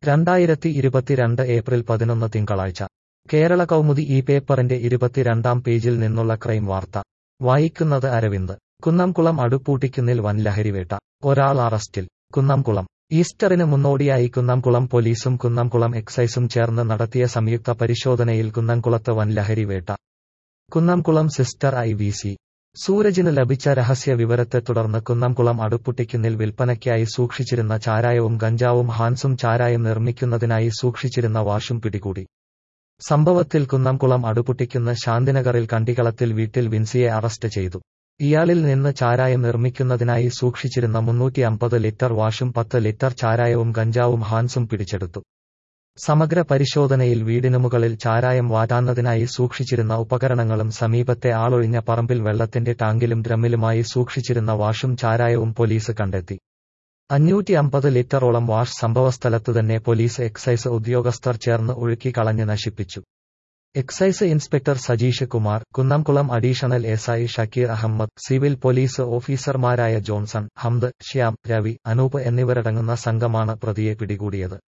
രണ്ടായിരത്തി ഇരുപത്തിരണ്ട് ഏപ്രിൽ പതിനൊന്ന് തിങ്കളാഴ്ച കേരള കൗമുദി ഈ പേപ്പറിന്റെ ഇരുപത്തിരണ്ടാം പേജിൽ നിന്നുള്ള ക്രൈം വാർത്ത വായിക്കുന്നത് അരവിന്ദ് കുന്നംകുളം അടുപ്പൂട്ടിക്കുന്നിൽ വൻ ലഹരിവേട്ട ഒരാൾ അറസ്റ്റിൽ കുന്നംകുളം ഈസ്റ്ററിന് മുന്നോടിയായി കുന്നംകുളം പോലീസും കുന്നംകുളം എക്സൈസും ചേർന്ന് നടത്തിയ സംയുക്ത പരിശോധനയിൽ കുന്നംകുളത്ത് വൻ ലഹരിവേട്ട Kunnamkulam sister I V C സൂരജിന് ലഭിച്ച രഹസ്യ വിവരത്തെ തുടർന്ന് കുന്നംകുളം അടുപ്പുട്ടിക്കുന്നിൽ വിൽപ്പനയ്ക്കായി സൂക്ഷിച്ചിരുന്ന ചാരായവും ഗഞ്ചാവും ഹാൻസും ചാരായം നിർമ്മിക്കുന്നതിനായി സൂക്ഷിച്ചിരുന്ന വാഷും പിടികൂടി സംഭവത്തിൽ കുന്നംകുളം അടുപുട്ടിക്കുന്ന ശാന്തിനഗറിൽ കണ്ടികളത്തിൽ വീട്ടിൽ വിൻസിയെ അറസ്റ്റ് ചെയ്തു ഇയാളിൽ നിന്ന് ചാരായം നിർമ്മിക്കുന്നതിനായി സൂക്ഷിച്ചിരുന്ന മുന്നൂറ്റി അമ്പത് ലിറ്റർ വാഷും പത്ത് ലിറ്റർ ചാരായവും ഗഞ്ചാവും ഹാൻസും പിടിച്ചെടുത്തു സമഗ്ര പരിശോധനയിൽ വീടിനു മുകളിൽ ചാരായം വാറ്റാന്നതിനായി സൂക്ഷിച്ചിരുന്ന ഉപകരണങ്ങളും സമീപത്തെ ആളൊഴിഞ്ഞ പറമ്പിൽ വെള്ളത്തിന്റെ ടാങ്കിലും ഡ്രമ്മിലുമായി സൂക്ഷിച്ചിരുന്ന വാഷും ചാരായവും പോലീസ് കണ്ടെത്തി അഞ്ഞൂറ്റി അമ്പത് ലിറ്ററോളം വാഷ് സംഭവസ്ഥലത്തു തന്നെ പോലീസ് എക്സൈസ് ഉദ്യോഗസ്ഥർ ചേർന്ന് ഒഴുക്കി കളഞ്ഞ് നശിപ്പിച്ചു excise inspector Sajeesh Kumar Kunnamkulam additional S I Shakeer Ahammed civil police ഓഫീസർമാരായ ജോൺസൺ ഹംദ് ശ്യാം രവി അനൂപ് എന്നിവരടങ്ങുന്ന സംഘമാണ് പ്രതിയെ പിടികൂടിയത്